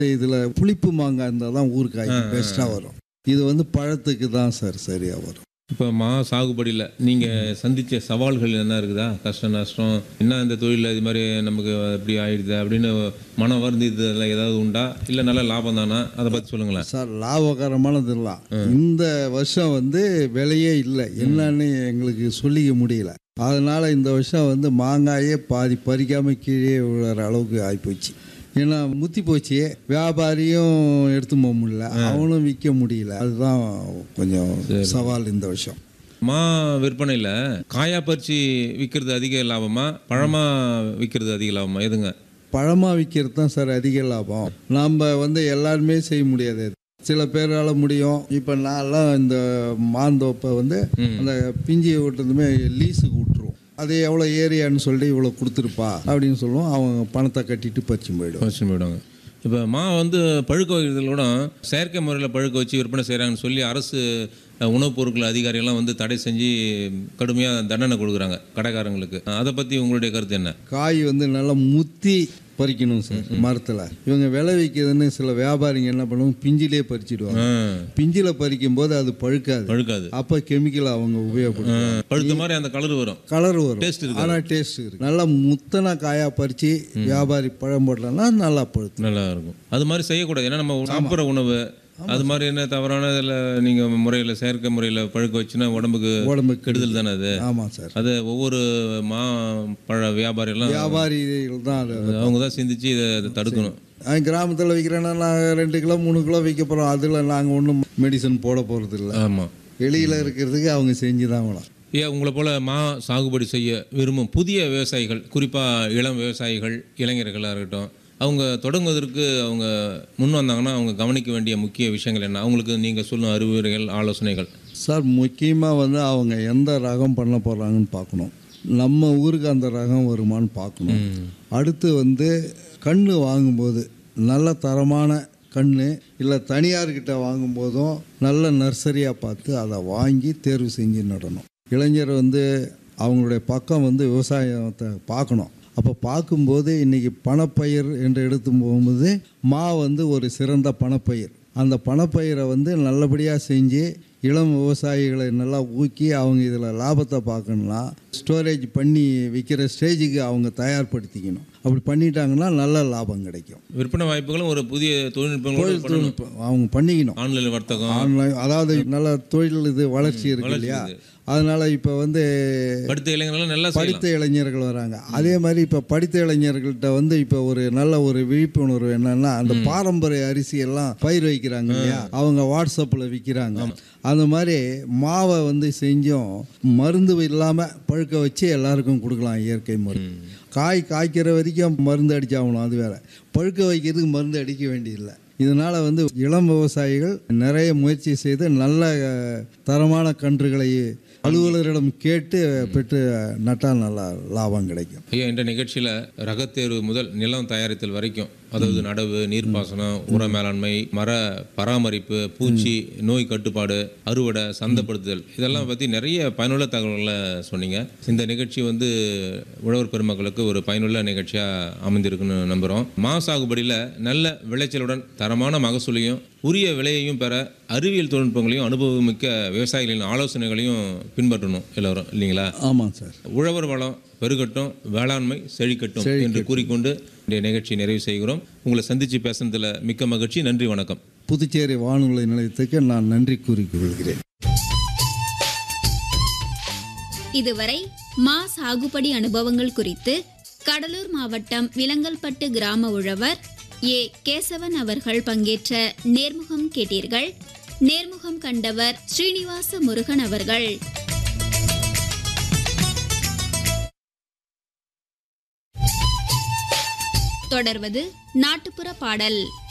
இதில் புளிப்பு மாங்காய் இருந்தால் தான் ஊறுகாய் பெஸ்ட்டாக வரும் இது வந்து பழத்துக்கு தான் சார் சரியாக வரும் இப்போ மா சாகுபடியில் நீங்கள் சந்தித்த சவால்கள் என்ன இருக்குதா கஷ்ட நஷ்டம் என்ன இந்த தொழிலில் இது மாதிரி நமக்கு இப்படி ஆயிடுது அப்படின்னு மனம் வருந்தி இதெல்லாம் ஏதாவது உண்டா இல்லை நல்ல லாபம் தானா அதை பற்றி சொல்லுங்களேன் சார் லாபகரமானதுலாம் இந்த வருஷம் வந்து விலையே இல்லை என்னன்னு எங்களுக்கு சொல்லிக்க முடியல அதனால இந்த வருஷம் வந்து மாங்காயே பாதி பறிக்காம கீழே விழுற அளவுக்கு ஆகிப்போச்சு ஏன்னா முத்தி போச்சு வியாபாரியும் எடுத்து போக முடியல அவனும் விற்க முடியல அதுதான் கொஞ்சம் சவால் இந்த வருஷம் மா விற்பனையில் காயா பறிச்சு விற்கிறது அதிக லாபமா பழமா விற்கிறது அதிக லாபமா எதுங்க பழமாக விற்கிறது தான் சார் அதிக லாபம் நாம் வந்து எல்லாருமே செய்ய முடியாது சில பேரால் முடியும் இப்போ நான்லாம் இந்த மாந்தோப்பை வந்து அந்த பிஞ்சி விட்டுறதுமே லீஸுக்கு விட்டுருவோம் அது எவ்வளோ ஏரியான்னு சொல்லி இவ்வளோ கொடுத்துருப்பா அப்படின்னு சொல்லுவோம் அவங்க பணத்தை கட்டிட்டு பறிச்சு போயிடும் வச்சு போயிடுவாங்க இப்போ மா வந்து பழுக்க வைக்கிறதுல கூட செயற்கை முறையில் பழுக்க வச்சு விற்பனை செய்கிறாங்கன்னு சொல்லி அரசு அஹ், உணவுப் பொருட்கள் அதிகாரிகள்லாம் வந்து தடை செஞ்சு கடுமையாக தண்டனை கொடுக்குறாங்க கடைக்காரங்களுக்கு அதை பற்றி உங்களுடைய கருத்து என்ன காய் வந்து நல்லா முத்தி பறிக்கணும் சார் மரத்தில் இவங்க விளை வைக்கிறதுன்னு சில வியாபாரிங்க என்ன பண்ணுவாங்க பிஞ்சிலே பறிச்சிடுவாங்க ஆ, பிஞ்சில் பறிக்கும் போது அது பழுக்காது பழுக்காது அப்போ கெமிக்கல் அவங்க உபயோகப்படுத்துவாங்க பழுத்த மாதிரி அந்த கலர் வரும் கலர் வரும் Taste இருக்காது. ஆனால் டேஸ்ட் இருக்கு நல்லா முத்தன காயா பறிச்சு வியாபாரி பழம் போட்டோம்னா நல்லா பழுத்து நல்லா இருக்கும் அது மாதிரி செய்யக்கூடாது ஏன்னா நம்ம சாப்பிட்ற உணவு அது மாதிரி என்ன தவறான இதில் நீங்கள் முறையில் செயற்கை முறையில் பழுக்க வச்சுன்னா உடம்புக்கு உடம்புக்கு கெடுதல் தானே அது ஆமாம் சார் அது ஒவ்வொரு மா பழ வியாபாரியெல்லாம் வியாபாரிகள் தான் அது அவங்க தான் சிந்திச்சு இதை இதை தடுக்கணும் அவன் கிராமத்தில் விற்கிறேன்னா நாங்கள் ரெண்டு கிலோ மூணு கிலோ விற்க போகிறோம் அதில் நாங்கள் ஒன்றும் மெடிசன் போட போகிறது இல்லை ஆமாம் வெளியில் இருக்கிறதுக்கு அவங்க செஞ்சு தான் வேணும் ஏன் உங்களை போல மா சாகுபடி செய்ய விரும்பும் புதிய விவசாயிகள் குறிப்பாக இளம் விவசாயிகள் இளைஞர்களாக இருக்கட்டும் அவங்க தொடங்குவதற்கு அவங்க முன் வந்தாங்கன்னா அவங்க கவனிக்க வேண்டிய முக்கிய விஷயங்கள் என்ன அவங்களுக்கு நீங்கள் சொல்லும் அறிவுரைகள் ஆலோசனைகள் சார் முக்கியமாக வந்து அவங்க எந்த ரகம் பண்ண போகிறாங்கன்னு பார்க்கணும் நம்ம ஊருக்கு அந்த ரகம் வருமான்னு பார்க்கணும் அடுத்து வந்து கன்று வாங்கும்போது நல்ல தரமான கன்று இல்லை தனியார்கிட்ட வாங்கும்போதும் நல்ல நர்சரியாக பார்த்து அதை வாங்கி தேர்வு செஞ்சு நடணும் இளைஞர் வந்து அவங்களுடைய பக்கம் வந்து விவசாயத்தை பார்க்கணும் அப்போ பார்க்கும்போது இன்றைக்கி பணப்பயிர் என்று எடுத்து போகும்போது மா வந்து ஒரு சிறந்த பணப்பயிர் அந்த பணப்பயிரை வந்து நல்லபடியாக செஞ்சு இளம் விவசாயிகளை நல்லா ஊக்கி அவங்க இதில் லாபத்தை பார்க்கணும்னா ஸ்டோரேஜ் பண்ணி விற்கிற ஸ்டேஜுக்கு அவங்க தயார்படுத்திக்கணும் அப்படி பண்ணிட்டாங்கன்னா நல்ல லாபம் கிடைக்கும் விற்பனை வாய்ப்புகளும் ஒரு புதிய தொழில்நுட்பங்களோடு பண்ணணும் தொழில்நுட்பம் அவங்க பண்ணிக்கணும் ஆன்லைன் வர்த்தகம் ஆன்லைன் அதாவது நல்ல தொழில் இது வளர்ச்சி இருக்கு இல்லையா அதனால இப்போ வந்து படித்த இளைஞர்கள் நல்லா செய்யலாம் படித்த இளைஞர்கள் வராங்க அதே மாதிரி இப்போ படித்த இளைஞர்கள்ட்ட வந்து இப்போ ஒரு நல்ல ஒரு விழிப்புணர்வு என்னன்னா அந்த பாரம்பரிய அரிசி எல்லாம் பயிர் வைக்கிறாங்க இல்லையா அவங்க வாட்ஸ்அப்பில் விற்கிறாங்க அந்த மாதிரி மாவை வந்து செஞ்சும் மருந்து இல்லாமல் பழுக்க வச்சு எல்லாருக்கும் கொடுக்கலாம் இயற்கை முறை காய் காய்க்கிற வரைக்கும் மருந்து அடிச்சாகணும் அது வேற பழுக்க வைக்கிறதுக்கு மருந்து அடிக்க வேண்டியதில்லை இதனால் வந்து இளம் விவசாயிகள் நிறைய முயற்சி செய்து நல்ல அஹ், தரமான கன்றுகளை அலுவலரிடம் கேட்டு பெற்று நட்டால் நல்லா லாபம் கிடைக்கும் ஐயா இந்த நிகழ்ச்சியில் ரகத்தேர்வு முதல் நிலம் தயாரித்தல் வரைக்கும் அதாவது நடவு நீர்ப்பாசனம் உர மேலாண்மை மர பராமரிப்பு பூச்சி நோய் கட்டுப்பாடு அறுவடை சந்தைப்படுத்துதல் இதெல்லாம் பற்றி நிறைய பயனுள்ள தகவல்களை சொன்னீங்க இந்த நிகழ்ச்சி வந்து உழவர் பெருமக்களுக்கு ஒரு பயனுள்ள நிகழ்ச்சியாக அமைந்திருக்குன்னு நம்புகிறோம் மா சாகுபடியில் நல்ல விளைச்சலுடன் தரமான மகசூலையும் உரிய விலையையும் பெற அறிவியல் தொழில்நுட்பங்களையும் அனுபவமிக்க விவசாயிகளின் ஆலோசனைகளையும் பின்பற்றணும் எல்லோரும் இல்லைங்களா ஆமாம் சார் உழவர் வளம் பெருகட்டும் வேளாண்மை செழிக்கட்டும் என்று கூறிக்கொண்டு இன்றைய நிகழ்ச்சி நிறைவு செய்கிறோம் உங்களை சந்திச்சு பேசுனதுல மிக்க மகிழ்ச்சி நன்றி வணக்கம் புதுச்சேரி வானொலி நிலையத்துக்கு நான் நன்றி கூறிக்கொள்கிறேன் இதுவரை மா சாகுபடி அனுபவங்கள் குறித்து கடலூர் மாவட்டம் விலங்கல்பட்டு கிராம உழவர் ஏ கேசவன் அவர்கள் பங்கேற்ற நேர்முகம் கேட்டீர்கள் நேர்முகம் கண்டவர் ஸ்ரீனிவாச முருகன் அவர்கள் தொடர்வது நாட்டுப்புற பாடல்